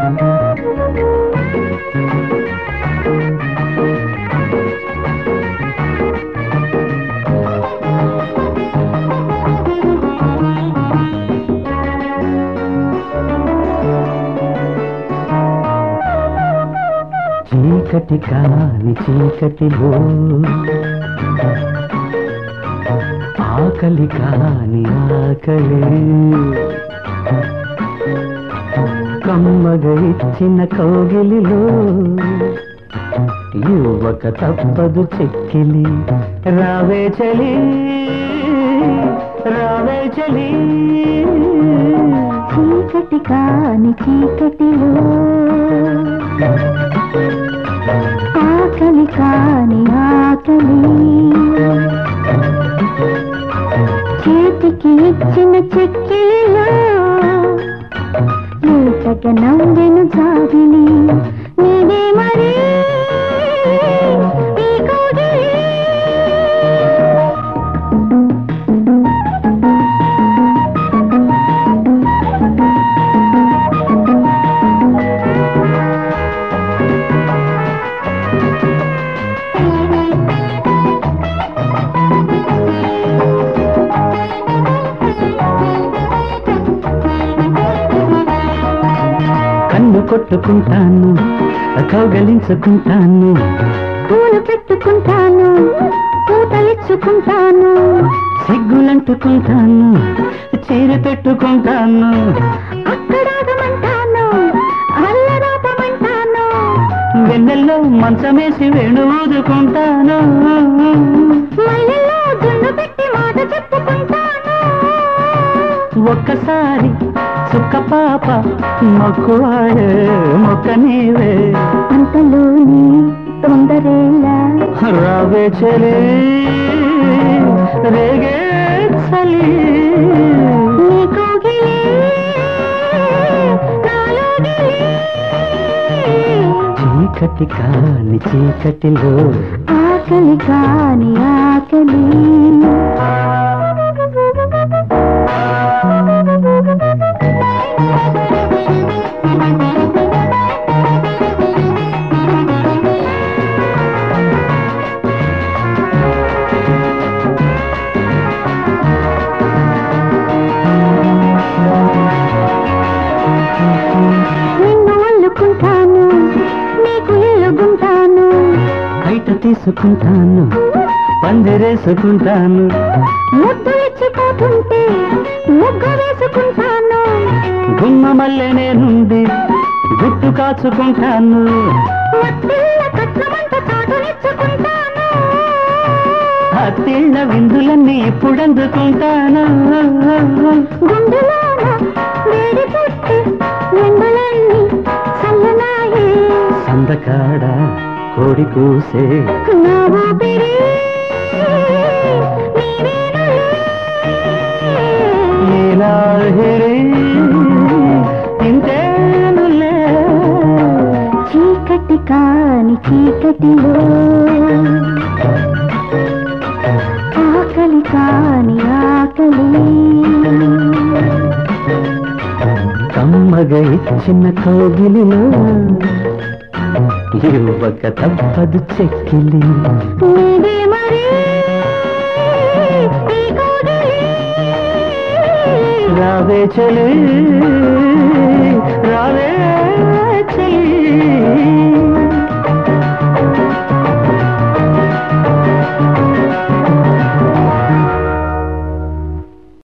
చీకటి కాని చీకటిలో ఆకలి కాని ఆకలి కమ్మగ ఇచ్చిన కౌగిలిలో యువక తప్పదు చెక్కిలి రావే చలి రావే చలి చీకటి కాని చీకటిలో ఆకలి కాని ఆకలి చేతికి ఇచ్చిన చెక్కిలిలో లేతగ నవ్వెను జాబిలి నీవే మరి ఈ కోగిలి. కన్ను కొట్టుకుంటాను కౌగలించుకుంటాను పూలు పెట్టుకుంటాను పూత ఇచ్చుకుంటాను సిగ్గులంటుకుంటాను చీర పెట్టుకుంటాను అక్కడాగమంటాను అల్లరాపమంటాను వెన్నెల్లో మంచమేసి వేణు ఊదుకుంటాను మల్లెల్లో దున్ను పెట్టి మాట చెప్పుకుంటాను ఒక్కసారి చుక్క పాప మొక్కువాయే మొక్క నీవే అంతలోని తొందరేలా రావే చలే రేగే చలి నీ కోగిలే నాలో గిలే. చీకటి కాని చీకటిలో ఆకలి కాని ఆకలి నిన్ను అల్లుకుంటాను నీకు ఇల్లుగుంటాను బయట తీసుకుంటాను పందిరేసుకుంటాను ముద్దు ఇచ్చిపోతుంటే ముగ్గు వేసుకుంటాను గుమ్మ మల్లె నేనుంది గుట్టు కాచుకుంటాను ఒత్తిళ్ళ కట్నమంట చాటునిచ్చుకుంటాను అత్తిళ్ళ విందులన్నీ ఇప్పుడందుకుంటాను గుండెలోన వేడి పుట్టి ఎండలన్నీ చల్లనాయే సందకాడ కోడి కూసే నా ఊపిరి నీవేనులే. నీలాహిరి తింటేనులే చీకటి కాని చీకటిలో ఆకలి కాని ఆకలి కమ్మగా ఇచ్చిన కోగిలిలో యువక తప్పదు చెక్కిలి నీవే మరి ఈ కోగిలి. రావే చలి రావే